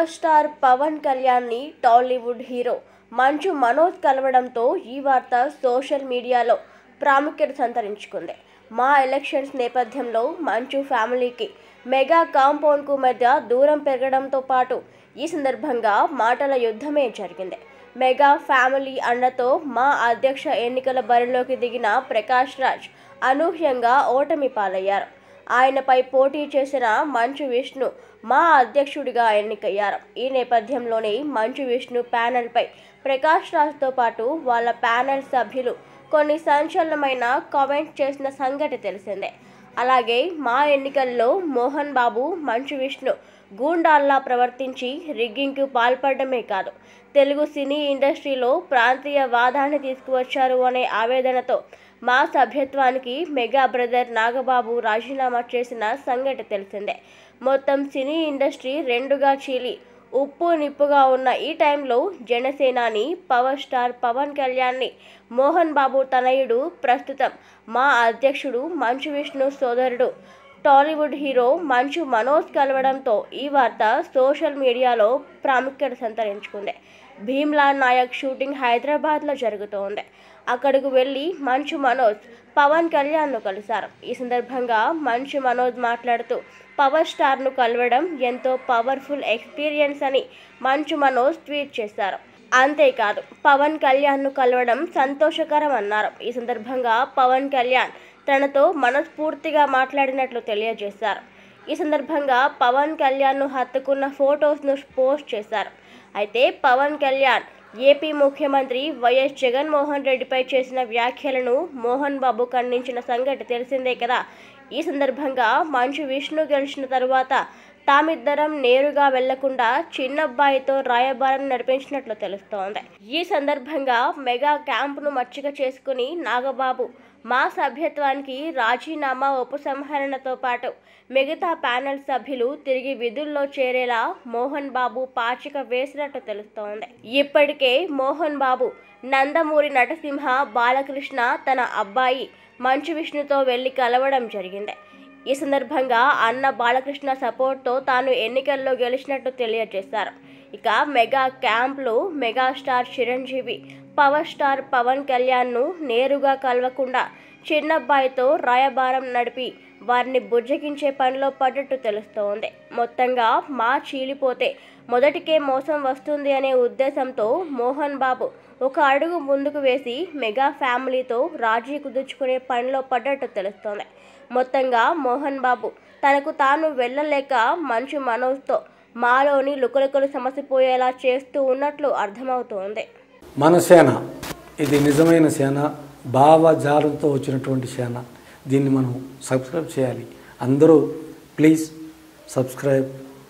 power star Pawan కళ్యాణ్ని Tollywood hero మంచు మనోజ్ కలవడంతో ఈ వార్త సోషల్ మీడియాలో ప్రాముఖ్యత సంతరించుకుంది మా ఎలక్షన్స్ నేపథ్యంలో మంచు ఫ్యామిలీకి మెగా కాంపౌండ్కు మధ్య దూరం పెరగడంతో పాటు ఈ సందర్భంగా మాటల యుద్ధమే జరిగింది మెగా ఫ్యామిలీ అండతో మా అధ్యక్ష ఎన్నికల బరిలోకి దిగిన ప్రకాష్ రాజ్ అనూహ్యంగా ఓటమి పాలయ్యారు ఆయనపై పోటీ చేసిన మంచు విష్ణు మా అధ్యక్షుడిగా ఎన్నికయ్యారు ఈ నేపథ్యంలోనే మంచు విష్ణు ప్యానెల్పై ప్రకాష్ రాజ్తో పాటు వాళ్ళ ప్యానెల్ సభ్యులు కొన్ని సంచలనమైన కామెంట్ చేసిన సంగతి తెలిసిందే అలాగే మా ఎన్నికల్లో మోహన్ బాబు మంచు విష్ణు గూండాల్లా ప్రవర్తించి రిగ్గింగ్కు పాల్పడమే కాదు తెలుగు సినీ ఇండస్ట్రీలో ప్రాంతీయ వాదాన్ని తీసుకువచ్చారు అనే ఆవేదనతో మా సభ్యత్వానికి మెగా బ్రదర్ నాగబాబు రాజీనామా చేసిన సంగతి తెలిసిందే మొత్తం సినీ ఇండస్ట్రీ రెండుగా చీలి ఉప్పు నిప్పుగా ఉన్న ఈ టైంలో జనసేనాని పవర్ స్టార్ పవన్ కళ్యాణ్ని మోహన్ బాబు తనయుడు ప్రస్తుతం మా అధ్యక్షుడు మంచు విష్ణు సోదరుడు టాలీవుడ్ హీరో మంచు మనోజ్ కలవడంతో ఈ వార్త సోషల్ మీడియాలో ప్రాముఖ్యత సంతరించుకుంది భీమ్లా నాయక్ షూటింగ్ హైదరాబాద్లో జరుగుతోంది అక్కడకు వెళ్ళి మంచు మనోజ్ పవన్ కళ్యాణ్ను కలిశారు ఈ సందర్భంగా మంచు మనోజ్ మాట్లాడుతూ పవర్ స్టార్ను కలవడం ఎంతో పవర్ఫుల్ ఎక్స్పీరియన్స్ అని మంచు మనోజ్ ట్వీట్ చేశారు అంతేకాదు పవన్ కళ్యాణ్ను కలవడం సంతోషకరం అన్నారు ఈ సందర్భంగా పవన్ కళ్యాణ్ తనతో మనస్ఫూర్తిగా మాట్లాడినట్లు తెలియజేశారు ఈ సందర్భంగా పవన్ కళ్యాణ్ను హత్తుకున్న ఫొటోస్ను పోస్ట్ చేశారు అయితే పవన్ కళ్యాణ్ ఏపీ ముఖ్యమంత్రి వైఎస్ జగన్మోహన్ రెడ్డిపై చేసిన వ్యాఖ్యలను మోహన్ బాబు ఖండించిన సంగతి తెలిసిందే కదా ఈ సందర్భంగా మంచు విష్ణు గెలిచిన తరువాత తామిద్దరం నేరుగా వెళ్లకుండా చిన్నబ్బాయితో రాయబారం నడిపించినట్లు తెలుస్తోంది ఈ సందర్భంగా మెగా క్యాంపును మచ్చిక చేసుకుని నాగబాబు మా సభ్యత్వానికి రాజీనామా ఉపసంహరణతో పాటు మిగతా ప్యానెల్ సభ్యులు తిరిగి విధుల్లో చేరేలా మోహన్ బాబు పాచిక వేసినట్టు తెలుస్తోంది ఇప్పటికే మోహన్ బాబు నందమూరి నటసింహ బాలకృష్ణ తన అబ్బాయి మంచు విష్ణుతో వెళ్లి కలవడం జరిగింది ఈ సందర్భంగా అన్న బాలకృష్ణ సపోర్ట్తో తాను ఎన్నికల్లో గెలిచినట్టు తెలియజేశారు ఇక మెగా క్యాంప్లో megastar Chiranjeevi power star Pawan కళ్యాణ్ను నేరుగా కలవకుండా చిన్నబ్బాయితో రాయబారం నడిపి వారిని బుజ్జగించే పనిలో పడ్డట్టు తెలుస్తోంది మొత్తంగా మా చీలిపోతే మొదటికే మోసం వస్తుంది అనే ఉద్దేశంతో మోహన్ బాబు ఒక అడుగు ముందుకు వేసి మెగా ఫ్యామిలీతో రాజీ కుదుర్చుకునే పనిలో పడ్డట్టు తెలుస్తోంది మొత్తంగా మోహన్ బాబు తనకు తాను వెళ్ళలేక మంచు మనోజ్తో మాలోని లుకలుకలు సమసిపోయేలా చేస్తూ ఉన్నట్లు అర్థమవుతోంది మన సేన ఇది నిజమైన సేన భావజాలంతో వచ్చినటువంటి సేన దీన్ని మనం సబ్స్క్రైబ్ చేయాలి అందరూ ప్లీజ్ సబ్స్క్రైబ్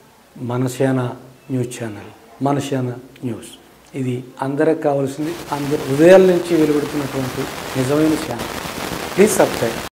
మన సేన న్యూస్ ఛానల్ మన సేన న్యూస్ ఇది అందరికి కావాల్సింది అందరు హృదయాల నుంచి వెలువడుతున్నటువంటి నిజమైన సేన ప్లీజ్ సబ్స్క్రైబ్